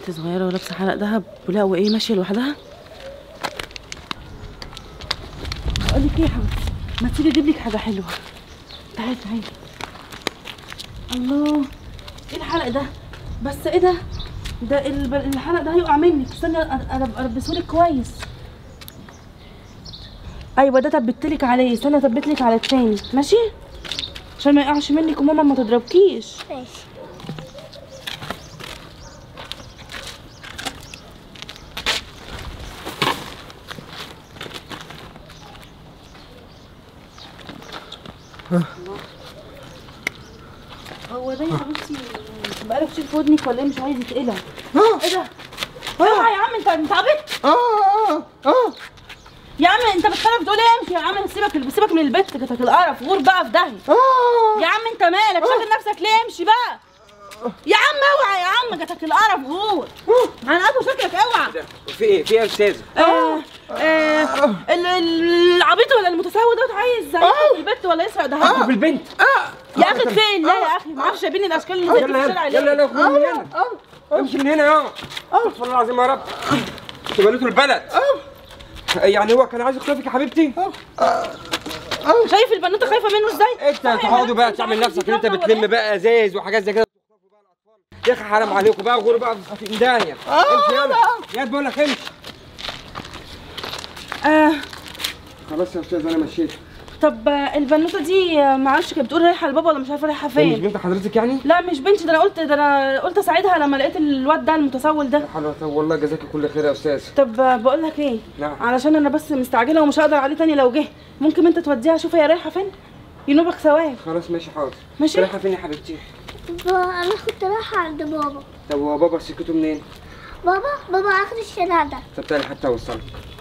بنت صغيره ولابسه حلق دهب ولا وايه ماشيه لوحدها اقول لك ايه يا حبيبتي ما تيجي اجيب لك حاجه حلوه تعالي تعالي الله ايه الحلق ده بس ايه ده ده الب- الحلق ده هيقع منك استني أ- أ- البسهولك كويس ايوه ده تبتلك عليه استني اثبتلك على التاني ماشي عشان ما يقعش منك وماما ما تضربكيش ماشي هو ده يا حبيبتي بقالك شيل في ودنك ولا ايه مش عايز يتقلع اه ايه ده اوعى يا عم انت انت عبيط اه اه اه يا عم انت بتخرب بتقول ايه امشي يا عم سيبك سيبك من البت كتك القرف غور بقى في داهيه اه يا عم انت مالك شاغل نفسك ليه امشي بقى يا عم اوعى يا عم جاتك القرف غور هنقطع شكلك اوعى في ايه في ايه يا استاذ آه آه ال- ال- العبيط ولا المتسول دوت عايز ياخد البت ولا يسرق ده بالبنت يا اخي فين لا يا اخي ما اعرفش شايفين الاشكال اللي زي دي في يلا الشارع يلا ليه يلا خد من هنا امشي من هنا يا استغفر الله العظيم يا رب تبلتوا البلد يعني هو كان عايز يخطفك يا حبيبتي شايف البنوته خايفه منه ازاي انت تقعدوا بقى تعمل نفسك ان انت بتلم بقى ازايز وحاجات زي كده يا اخي حرام عليكم بقى غوروا بقى في ميدانيا امشي يلا يا بقول لك امشي آه خلاص يا استاذ انا مشيت طب آه، البنوته دي آه، معرفش كانت بتقول رايحه لبابا ولا مش عارفه رايحه مش فين بنت حضرتك يعني؟ لا مش بنتي ده انا قلت ده انا قلت اساعدها لما لقيت الواد ده المتسول ده حلوة والله جزاك كل خير يا استاذ طب آه، بقول لك ايه نعم. علشان انا بس مستعجله ومش هقدر عليه تاني لو جه ممكن انت توديها شوف هي رايحه فين ينوبك ثواب خلاص ماشي حاضر ماشي. رايحه فين يا حبيبتي؟ بابا انا كنت رايحة عند بابا طب هو بابا سكته منين؟ بابا بابا اخر الشارع ده طب تعالي حتى اوصلك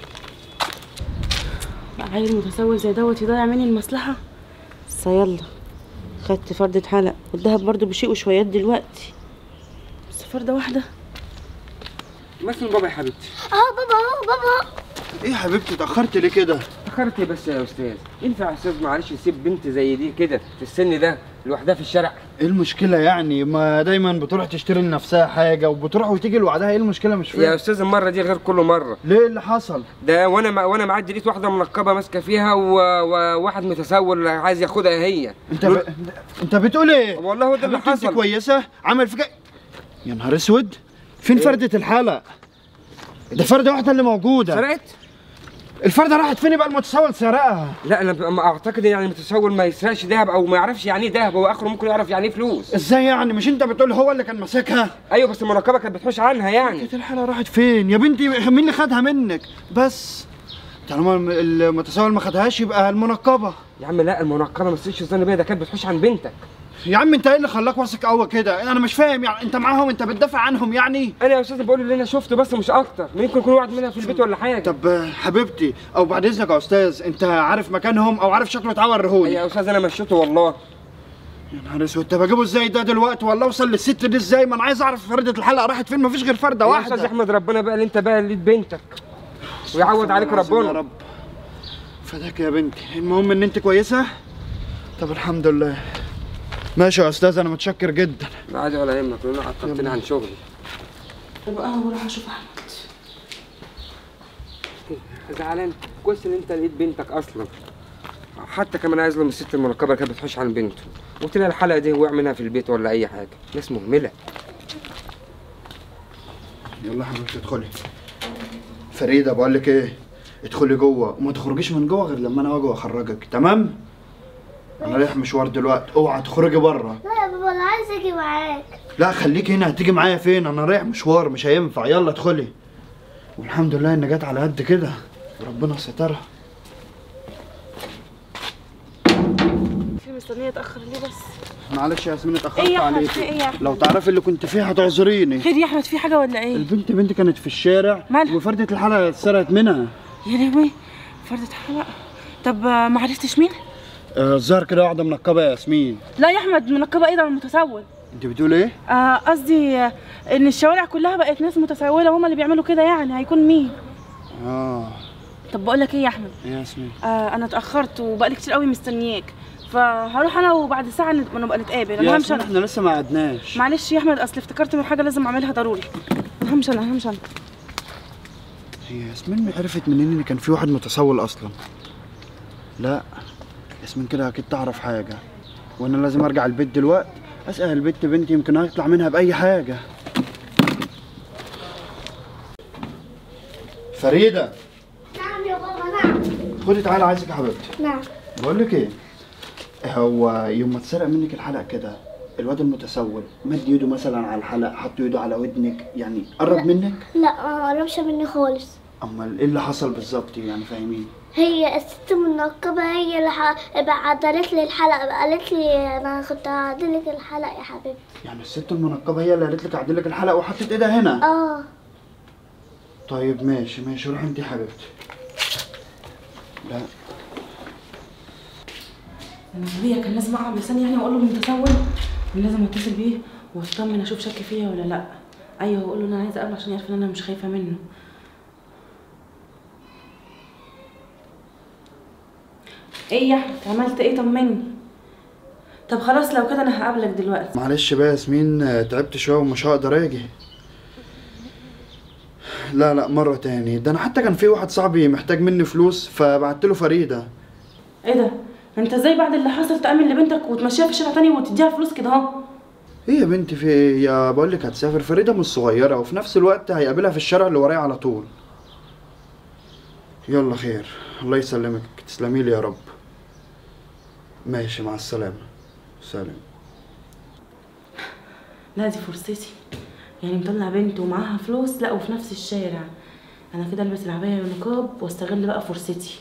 بقى عيل متسول زي دوت يضيع مني المصلحه بس يلا خدت فردة حلق والدهب برضو بشيء وشويات دلوقتي بس فردة واحدة مثل بابا يا حبيبتي اه بابا اهو بابا ايه يا حبيبتي اتاخرت ليه كده اخرت إيه بس يا استاذ ينفع يا استاذ معلش يسيب بنت زي دي كده في السن ده لوحدها في الشارع ايه المشكله يعني ما دايما بتروح تشتري لنفسها حاجه وبتروح وتيجي لوحدها ايه المشكله مش يا فاهم استاذ المره دي غير كل مره ليه اللي حصل ده وانا ما وانا معدي لقيت واحده منقبه ماسكه فيها و- وواحد متسول عايز ياخدها هي انت ب... انت بتقول ايه والله هو ده اللي حبيبتي انت حصل كويسه عمل فيك يا نهار اسود فين فردة الحلق ده فردة واحدة اللي موجودة سرقت؟ الفردة راحت فين يبقى المتسول سرقها لا انا ب- ما اعتقد يعني المتسول ما يسرقش دهب او ما يعرفش يعني ايه دهب هو اخره ممكن يعرف يعني ايه فلوس ازاي يعني مش انت بتقول هو اللي كان ماسكها ايوه بس المنقبه كانت بتحوش عنها يعني كانت الحلقة راحت فين يا بنتي مين اللي خدها منك بس طالما الم- المتسول ما خدهاش يبقى المنقبة يا عم لا المنقبه ما تسيبش الظن بيها ده كانت بتحوش عن بنتك يا عم انت ايه اللي خلاك واثق قوي كده انا مش فاهم يعني انت معاهم انت بتدافع عنهم يعني انا يا استاذ بقول اللي انا شفته بس مش اكتر ممكن يكون واحد منها في البيت ولا حاجه طب آه، حبيبتي او بعد اذنك يا استاذ انت عارف مكانهم او عارف شكله اتعور رهوني يا استاذ انا مشيته والله يا نهار اسود طب اجيبه ازاي ده دلوقتي والله اوصل للست دي ازاي ما انا عايز اعرف فرده الحلقه راحت فين مفيش غير فرده يا استاذ واحده احمد ربنا بقى اللي انت بقى اللي بنتك ويعوض عليك العظيم يا ربنا رب فداك يا بنتي المهم ان انت كويسه طب الحمد لله ماشي يا استاذ انا متشكر جدا لا عادي ولا يهمك لان عطلتني عن شغلي طب انا بروح اشوف احمد زعلان كويس ان انت لقيت بنتك اصلا حتى كمان عايز له من الست المنقبه اللي كانت بتحوش عن بنته قلت لها الحلقه دي وقع منها في البيت ولا اي حاجه ناس مهمله يلا يا حبيبتي ادخلي فريده بقول لك ايه ادخلي جوه وما تخرجيش من جوه غير لما انا اجي واخرجك تمام انا رايح مشوار دلوقتي اوعى تخرجي بره لا يا بابا انا عايز اجي معاك لا خليك هنا هتيجي معايا فين انا رايح مشوار مش هينفع يلا ادخلي والحمد لله ان جت على قد كده ربنا سترها في مستنيه اتاخر ليه بس معلش يا ياسمين اتاخرت ايه يا احمد عليك في ايه يا احمد لو تعرفي اللي كنت فيه هتعذريني خير يا احمد في حاجه ولا ايه البنت بنتي كانت في الشارع مالها؟ وفردة الحلقة اتسرقت منها يا لهوي فردة حلقة طب آه، ما عرفتش مين آه، الظاهر كده واحدة منقبة يا ياسمين لا يا احمد منقبه ايه ده المتسول انت بتقول ايه؟ آه، قصدي آه، ان الشوارع كلها بقت ناس متسوله هما اللي بيعملوا كده يعني هيكون مين اه طب بقول لك ايه يا احمد يا ياسمين آه انا اتاخرت وبقالي كتير قوي مستنياك فهروح انا وبعد ساعه نت- نبقى نتقابل يا انا همشي ياسمين انا احنا لسه ما قعدناش معلش يا احمد اصل افتكرت من حاجه لازم اعملها ضروري همشي انا همشي انا هي ياسمين عرفت منين ان كان في واحد متسول اصلا لا ياسمين كده اكيد تعرف حاجه وانا لازم ارجع البيت دلوقتي اسال البت بنتي يمكن هيطلع منها باي حاجه فريده نعم يا بابا نعم خدي تعالى عايزك يا حبيبتي نعم بقول لك ايه هو يوم ما اتسرق منك الحلق كده الواد المتسول مد ايده مثلا على الحلق حط ايده على ودنك يعني قرب منك لا ما قربش مني خالص امال ايه اللي حصل بالظبط يعني فاهمين هي الست المنقبة هي اللي ح- عدلت لي الحلقة قالت لي أنا كنت هعدلك الحلقة يا حبيبتي يعني الست المنقبه هي اللي قالت لك اعدل لك الحلق وحطت ايدها هنا اه طيب ماشي ماشي روح انت يا حبيبتي لا انا غبية كان لازم اقعد لساني يعني واقول له متسول كان لازم اتصل بيه واطمن اشوف شك فيا ولا لا ايوه واقول له انا عايزه اقابله عشان يعرف ان انا مش خايفه منه ايه يا احمد عملت ايه طمني طب خلاص لو كده انا هقابلك دلوقتي معلش بقى يا ياسمين آه، تعبت شويه ومش هقدر اجي لا لا مرة تاني ده انا حتى كان في واحد صاحبي محتاج مني فلوس فبعت له فريدة ايه ده انت ازاي بعد اللي حصل تامن لبنتك وتمشيها في شارع تاني وتديها فلوس كده اهو ايه يا بنتي في ايه يا بقول لك هتسافر فريدة مش صغيرة وفي نفس الوقت هيقابلها في الشارع اللي ورايا على طول يلا خير الله يسلمك تسلمي لي يا رب ماشي مع السلامة سلام لا دي فرصتي يعني مطلع بنت ومعاها فلوس لا وفي نفس الشارع انا كده البس العبايه والنقاب واستغل بقى فرصتي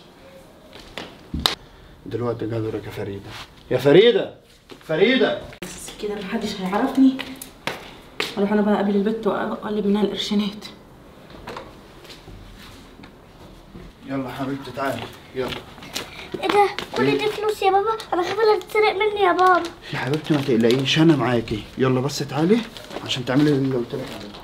دلوقتي جا دورك يا فريدة يا فريدة فريدة بس كده محدش هيعرفني اروح انا بقى اقابل البت واقلب منها القرشينات يلا حبيبتي تعالي يلا ايه ده كل دي فلوس يا بابا انا خايفة لا تتسرق مني يا بابا يا حبيبتي ما تقلقيش انا معاكي يلا بس تعالي عشان تعملي اللي قلت لك عليه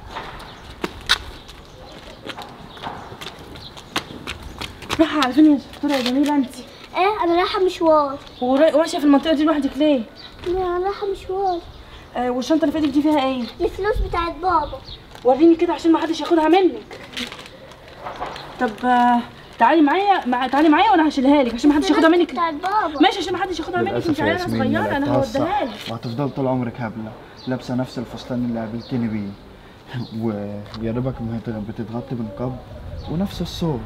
رايحه على فين يا دكتوره يا جميله انت ايه انا رايحة مشوار وماشيه في المنطقه دي لوحدك ليه انا رايحة مشوار آه والشنطه اللي في ايدك دي فيها ايه الفلوس بتاعت بابا وريني كده عشان ما حدش ياخدها منك طب آه تعالي معايا مع... تعالي معايا وانا هشيلها لك عشان ما حدش ياخدها منك بتاعت بابا ماشي عشان ما حدش ياخدها منك انت عيله صغيره انا هوديها لك وهتفضل طول عمرك هبله لابسه نفس الفستان اللي قابلتني بيه ويا دوبك ما هت- بتتغطي بنقاب ونفس الصوت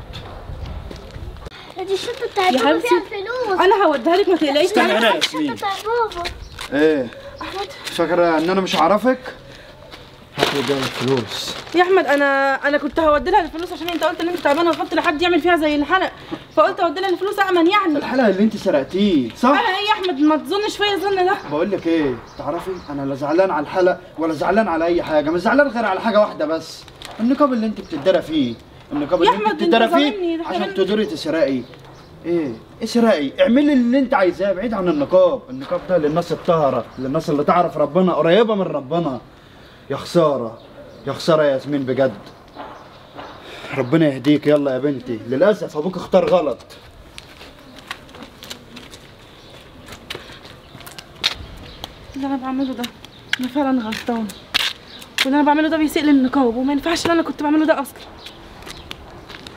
دي الشنطة بتاعت يا بابا فيها حبيبتي. الفلوس انا هوديها لك ما تقلقيش استنى تعالي هنا. الشنطة بتاعت بابا ايه فاكره ان انا مش هعرفك هاخد ده الفلوس يا احمد انا انا كنت هودي لها الفلوس عشان انت قلت ان انت تعبانه وخدت لحد يعمل فيها زي الحلق فقلت اودي لها الفلوس امن يعني الحلقه اللي انت سرقتيه صح انا ايه يا احمد ما تظنش فيا الظن ده بقول لك ايه تعرفي انا لا زعلان على الحلق ولا زعلان على اي حاجه مش زعلان غير على حاجه واحده بس النقاب اللي انت بتدرى فيه النقاب يا اللي انت أحمد، أنت بتدرى ظالمني، فيه ده عشان كمان- تدوري تسرقي ايه اسرقي اعملي اللي انت عايزاه بعيد عن النقاب النقاب ده للناس الطاهره للناس اللي تعرف ربنا قريبه من ربنا يا خساره يا خساره يا ياسمين بجد ربنا يهديك يلا يا بنتي للاسف ابوك اختار غلط اللي انا بعمله ده انا فعلا غلطان واللي انا بعمله ده بيسيء للنقاب وما ينفعش اللي انا كنت بعمله ده اصلا